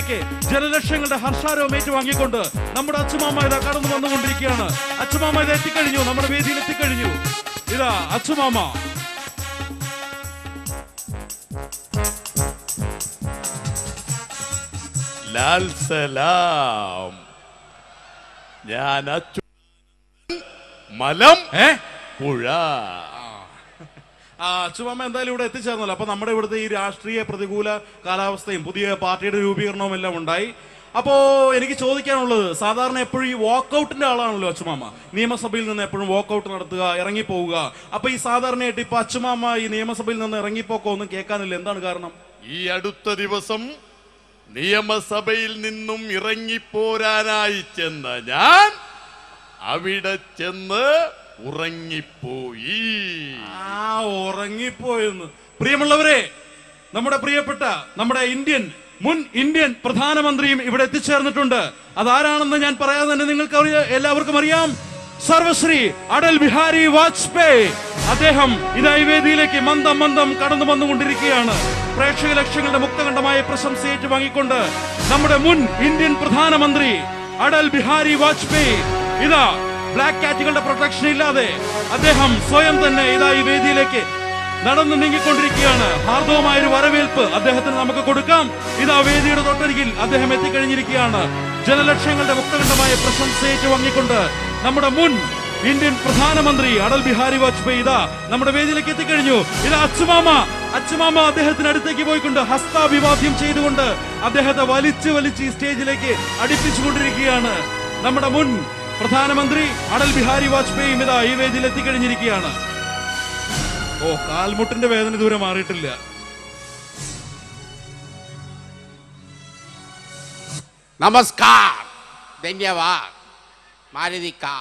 വേദിയിലേക്ക് ജനലക്ഷങ്ങളുടെ ഹർഷാരവം ഏറ്റുവാങ്ങിക്കൊണ്ട് നമ്മുടെ അച്ചുമാമ ഇതാ കടന്നു വന്നുകൊണ്ടിരിക്കുകയാണ് അച്ചുമാമ ഇത് എത്തിക്കഴിഞ്ഞു നമ്മുടെ വേദിയിൽ എത്തിക്കഴിഞ്ഞു ഇതാ അച്ചുമാമ ലാൽ സലാം ഞാൻ അച്ചു മലം ഏ പുഴ ആ അച്ചുമാമ എന്തായാലും ഇവിടെ എത്തിച്ചേർന്നല്ലോ അപ്പൊ നമ്മുടെ ഇവിടുത്തെ ഈ രാഷ്ട്രീയ പ്രതികൂല കാലാവസ്ഥയും പുതിയ പാർട്ടിയുടെ രൂപീകരണവും എല്ലാം ഉണ്ടായി അപ്പോ എനിക്ക് ചോദിക്കാനുള്ളത് സാധാരണ എപ്പോഴും ഈ വാക്കൗട്ടിന്റെ ആളാണല്ലോ അച്ചുമാമ നിയമസഭയിൽ നിന്ന് എപ്പോഴും വാക്കൗട്ട് നടത്തുക ഇറങ്ങിപ്പോവുക അപ്പൊ ഈ സാധാരണയായിട്ട് ഇപ്പൊ അച്ചുമാമ ഈ നിയമസഭയിൽ നിന്ന് ഇറങ്ങിപ്പോക്കോ ഒന്നും കേൾക്കാനില്ല എന്താണ് കാരണം ഈ അടുത്ത ദിവസം നിയമസഭയിൽ നിന്നും ഇറങ്ങിപ്പോരാനായി ചെന്ന ഞാൻ അവിടെ ചെന്ന് ഉറങ്ങിപ്പോയി ആ ഉറങ്ങിപ്പോയെന്ന് പ്രിയമുള്ളവരെ നമ്മുടെ പ്രിയപ്പെട്ട നമ്മുടെ ഇന്ത്യൻ മുൻ ഇന്ത്യൻ പ്രധാനമന്ത്രിയും ഇവിടെ എത്തിച്ചേർന്നിട്ടുണ്ട് അതാരാണെന്ന് ഞാൻ പറയാതെ തന്നെ നിങ്ങൾക്ക് അറിയ- എല്ലാവർക്കും അറിയാം സർവശ്രീ അടൽ ബിഹാരി വാജ്പേയി അദ്ദേഹം ഇതാ ഈ വേദിയിലേക്ക് മന്ദം മന്ദം കടന്നു വന്നുകൊണ്ടിരിക്കുകയാണ് പ്രേക്ഷക ലക്ഷങ്ങളുടെ മുക്തകണ്ഠമായ പ്രശംസ ഏറ്റുവാങ്ങിക്കൊണ്ട് നമ്മുടെ മുൻ ഇന്ത്യൻ പ്രധാനമന്ത്രി അടൽ ബിഹാരി വാജ്പേയി ഇതാ ബ്ലാക്ക് കാറ്റുകളുടെ പ്രൊട്ടക്ഷൻ ഇല്ലാതെ അദ്ദേഹം സ്വയം തന്നെ ഇതാ ഈ വേദിയിലേക്ക് നടന്നു നീങ്ങിക്കൊണ്ടിരിക്കുകയാണ് ഹാർദവമായ ഒരു വരവേൽപ്പ് അദ്ദേഹത്തിന് നമുക്ക് കൊടുക്കാം ഇതാ വേദിയുടെ തൊട്ടരികിൽ അദ്ദേഹം എത്തിക്കഴിഞ്ഞിരിക്കുകയാണ് ജനലക്ഷങ്ങളുടെ മുക്തകണ്ഠമായ പ്രശംസ ഏറ്റുവാങ്ങിക്കൊണ്ട് നമ്മുടെ മുൻ ഇന്ത്യൻ പ്രധാനമന്ത്രി അടൽ ബിഹാരി വാജ്പേയി ഇതാ നമ്മുടെ വേദിയിലേക്ക് എത്തിക്കഴിഞ്ഞു ഇതാ അച്ചുമാമ അച്ചുമാമ അദ്ദേഹത്തിന് അടുത്തേക്ക് പോയിക്കൊണ്ട് ഹസ്താഭിവാദ്യം ചെയ്തുകൊണ്ട് അദ്ദേഹത്തെ വലിച്ചു വലിച്ച് ഈ സ്റ്റേജിലേക്ക് അടുപ്പിച്ചുകൊണ്ടിരിക്കുകയാണ് നമ്മുടെ മുൻ പ്രധാനമന്ത്രി അടൽ ബിഹാരി വാജ്പേയിയും ഇതാ ഈ വേദിയിൽ എത്തിക്കഴിഞ്ഞിരിക്കുകയാണ് ഓ കാൽമുട്ടിന്റെ വേദന ഇതുവരെ മാറിയിട്ടില്ല नमस्कार धन्यवाद मारुति का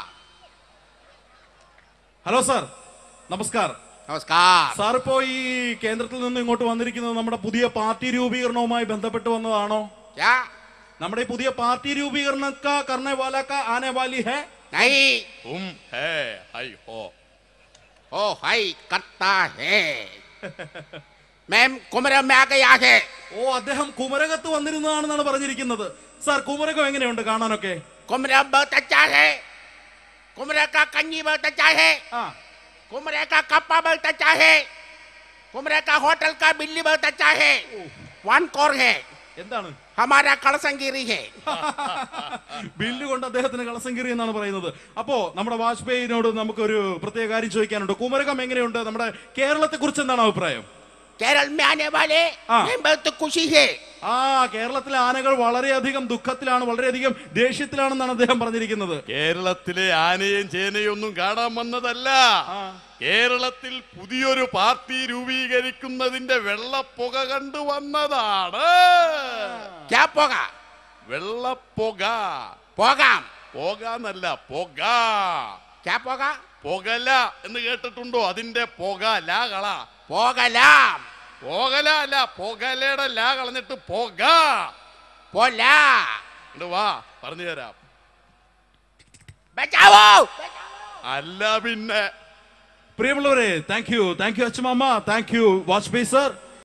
ഹലോ സാർ നമസ്കാരം नमस्कार സാർ ഇപ്പോ ഈ കേന്ദ്രത്തിൽ നിന്ന് ഇങ്ങോട്ട് വന്നിരിക്കുന്നത് നമ്മുടെ പുതിയ പാർട്ടി രൂപീകരണവുമായി ബന്ധപ്പെട്ട് വന്നതാണോ क्या നമ്മുടെ ഈ പുതിയ പാർട്ടി രൂപീകരണ കാ കർണേ വാല കാ ആനെ വാലി ഹേ नहीं തും ഹേ ഹൈ ഹോ ओ हाई करता है मैम कुमरम में आ गया है ഓ അദ്ദേഹം കുമരകത്ത് വന്നിരുന്നതാണെന്നാണ് പറഞ്ഞിരിക്കുന്നത് സാർ കുമരകം എങ്ങനെയുണ്ട് കാണാനൊക്കെ कुमरम बहुत अच्छा है कुमरे का कन्नी बहुत अच्छा है ആ कुमरे का कप्पा बहुत अच्छा है कुमरे का होटल का बिल्ली बहुत अच्छा है वन कोर है എന്താണ് हमारा कड़संगिरी है ബില്ല് കൊണ്ട് അദ്ദേഹത്തിന് കളസംകിറി എന്നാണ് പറയുന്നത് അപ്പോ നമ്മുടെ വാജ്പേയിനോട് നമുക്കൊരു പ്രത്യേക കാര്യം ചോദിക്കാനുണ്ട് കുമരകം എങ്ങനെയുണ്ട് നമ്മുടെ കേരളത്തെ കുറിച്ച് എന്താണ് അഭിപ്രായം केरल में आने वाले हाँ। मैं बहुत खुशी है ആ കേരളത്തിലെ ആനകൾ വളരെയധികം ദുഃഖത്തിലാണ് വളരെയധികം ദേഷ്യത്തിലാണെന്നാണ് അദ്ദേഹം പറഞ്ഞിരിക്കുന്നത് കേരളത്തിലെ ആനയും ചേനയും ഒന്നും കാണാൻ വന്നതല്ല ആ. കേരളത്തിൽ പുതിയൊരു പാർട്ടി രൂപീകരിക്കുന്നതിന്റെ വെള്ളപ്പുക കണ്ടു വന്നതാണ് क्या पोगा വെള്ളപ്പുക पोगाम പോകാന്നല്ല പുക क्या पोगा പുകല എന്ന് കേട്ടിട്ടുണ്ടോ അതിന്റെ പുക ലാ കള पोगलाम പോകല അല്ല പുകലയുടെ ലാ കളഞ്ഞിട്ട് പുക पोला ഇങ്ങട് വാ പറഞ്ഞു തരാം बचाओ അല്ല പിന്നെ പ്രിയമുള്ളവരെ താങ്ക് യു താങ്ക് യു അച്ഛമാമ താങ്ക് യു വാജ്പേയി സർ